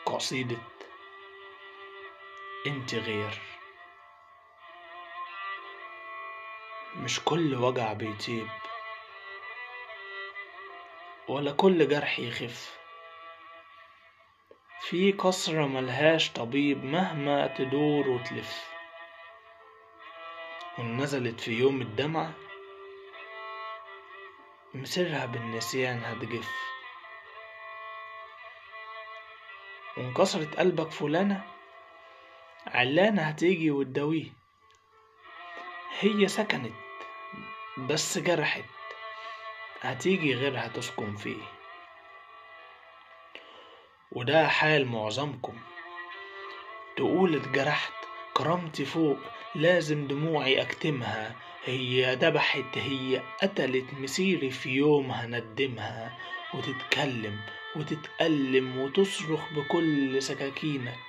قصيدة انت غير مش كل وجع بيطيب ولا كل جرح يخف في كسرة ملهاش طبيب مهما تدور وتلف وإن نزلت في يوم الدمعة مصيرها بالنسيان هتجف وانكسرت قلبك فلانة علانة هتيجي وتداويه هي سكنت بس جرحت هتيجي غيرها تسكن فيه وده حال معظمكم تقول اتجرحت كرامتي فوق لازم دموعي اكتمها هي دبحت هي قتلت مسيري في يوم هندمها وتتكلم وتتألم وتصرخ بكل سكاكينك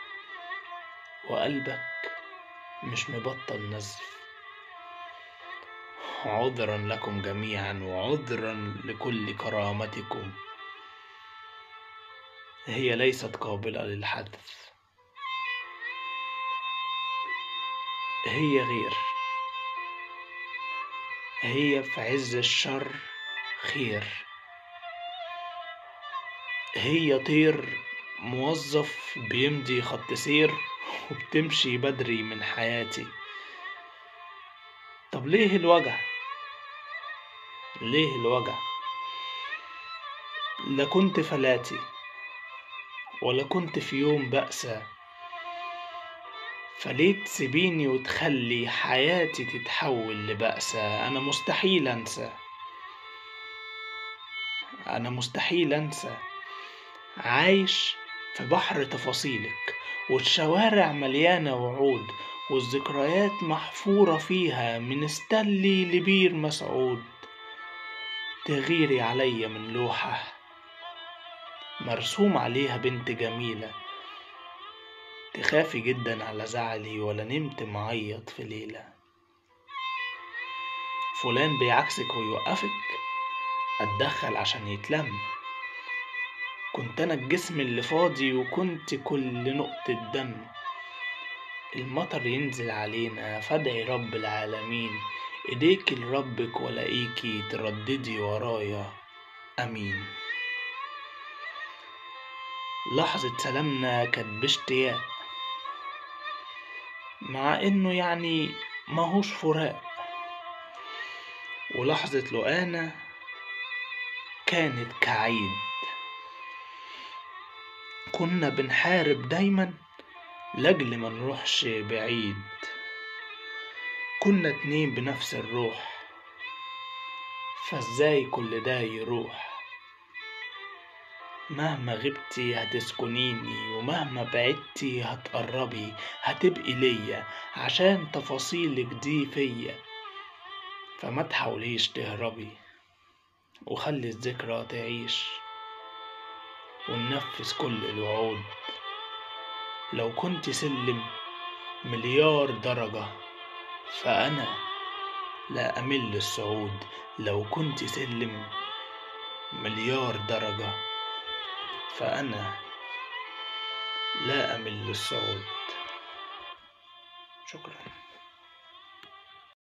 وقلبك مش مبطل نزف عذرا لكم جميعا وعذرا لكل كرامتكم هي ليست قابلة للحذف هي غير هي في عز الشر خير هي طير موظف بيمضي خط سير وبتمشي بدري من حياتي طب ليه الوجع ليه الوجع لا كنت فلاتي ولا كنت في يوم بأسى فليه تسيبيني وتخلي حياتي تتحول لبأسى أنا مستحيل أنسى أنا مستحيل أنسى عايش في بحر تفاصيلك والشوارع مليانة وعود والذكريات محفورة فيها من ستانلي لبير مسعود تغيري عليا من لوحة مرسوم عليها بنت جميلة تخافي جدا على زعلي ولا نمت معيط في ليلة فلان بيعكسك ويوقفك اتدخل عشان يتلم كنت انا الجسم اللي فاضي وكنت كل نقطة دم المطر ينزل علينا فادعي رب العالمين ايديك لربك ولاقيكي ترددي ورايا امين لحظة سلامنا كانت باشتياق مع انه يعني ماهوش فراق ولحظة لقانا كانت كعيد كنا بنحارب دايما لاجل ما نروحش بعيد كنا اتنين بنفس الروح فازاي كل ده يروح مهما غبتي هتسكنيني ومهما بعدتي هتقربي هتبقي ليا عشان تفاصيلك دي فيا فما تحاوليش تهربي وخلي الذكرى تعيش وننفذ كل الوعود لو كنت سلم مليار درجة فأنا لا أمل الصعود لو كنت سلم مليار درجة فأنا لا أمل الصعود شكرا